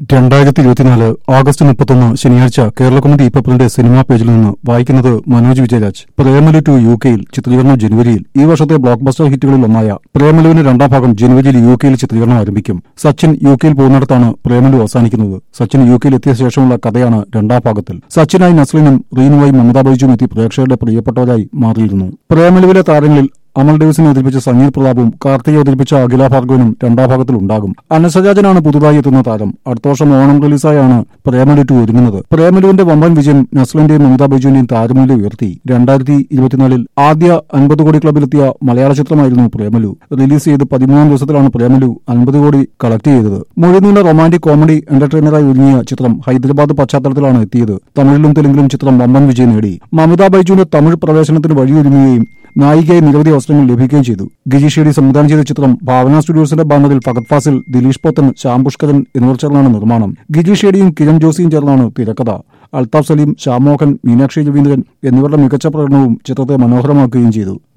രണ്ടായിരത്തി ഇരുപത്തിനാല് ആഗസ്റ്റ് മുപ്പത്തൊന്ന് ശനിയാഴ്ച കേരളകൗമുദി പേപ്പറിന്റെ സിനിമാ പേജിൽ നിന്ന് വായിക്കുന്നത് മനോജ് വിജയരാജ് പ്രേമലു ടു യു കെയിൽ ചിത്രീകരണം ജനുവരിയിൽ ഈ വർഷത്തെ ബ്ലോക്ക് ബസ്റ്റർ ഹിറ്റുകളിൽ ഒന്നായ പ്രേമലുവിന് രണ്ടാം ഭാഗം ജനുവരിയിൽ യു കെയിൽ ചിത്രീകരണം ആരംഭിക്കും സച്ചിൻ യു കെയിൽ പോകുന്നിടത്താണ് പ്രേമലു അവസാനിക്കുന്നത് സച്ചിൻ യു കെയിൽ എത്തിയ ശേഷമുള്ള കഥയാണ് രണ്ടാം ഭാഗത്തിൽ സച്ചിനായി നസ്ലിനും റീനുവായി മമതാ ബൈജുവും എത്തി പ്രേക്ഷകരുടെ പ്രിയപ്പെട്ടവരായി മാറിയിരുന്നു പ്രേമലുവിലെ താരങ്ങളിൽ അമൽ ഡേവിസിനെ അവതരിപ്പിച്ച സനീർ പ്രതാപും കാർത്തികെ അവതരിപ്പിച്ച അഖില ഭാർഗവനും രണ്ടാം ഭാഗത്തിൽ ഉണ്ടാകും അനസരാജനാണ് പുതുതായി എത്തുന്ന താരം അടുത്ത വർഷം ഓണം റിലീസായാണ് പ്രേമലു ടു ഒരുങ്ങുന്നത് പ്രേമലുവിന്റെ വമ്പൻ വിജയം നസ്ലിന്റെയും മമതാ ബൈജുവിന്റെയും താരമൂല്യം ഉയർത്തി രണ്ടായിരത്തി ഇരുപത്തിനാലിൽ ആദ്യ അൻപത് കോടി ക്ലബിലെത്തിയ മലയാള ചിത്രമായിരുന്നു പ്രേമലു റിലീസ് ചെയ്ത് പതിമൂന്നാം ദിവസത്തിലാണ് പ്രേമലു അൻപത് കോടി കളക്ട് ചെയ്തത് മൊഴിനീള റൊമാന്റിക് കോമഡി എന്റർടൈനറായി ഒരുങ്ങിയ ചിത്രം ഹൈദരാബാദ് പശ്ചാത്തലത്തിലാണ് എത്തിയത് തമിഴിലും തെലുങ്കിലും ചിത്രം വമ്പൻ വിജയം നേടി മമതാ ബൈജുവിന്റെ തമിഴ് പ്രവേശനത്തിന് വഴിയൊരുങ്ങുകയും നായികയായി നിരവധി അവസരങ്ങൾ ലഭിക്കുകയും ചെയ്തു ഗിരീഷ് ഷെഡി സംവിധാനം ചെയ്ത ചിത്രം ഭാവന സ്റ്റുഡിയോസിന്റെ ബാനറിൽ ഫഗത് ഫാസിൽ ദിലീഷ് പോത്തൻ ശ്യാം പുഷ്കരൻ എന്നിവർ ചേർന്നാണ് നിർമ്മാണം ഗിരീഷ് ഷെഡിയും കിരൺ ജോസിയും ചേർന്നാണ് തിരക്കഥ അൽതാഫ് സലീം ശ്യാമോഹൻ മീനാക്ഷി രവീന്ദ്രൻ എന്നിവരുടെ മികച്ച പ്രകടനവും ചിത്രത്തെ മനോഹരമാക്കുകയും ചെയ്തു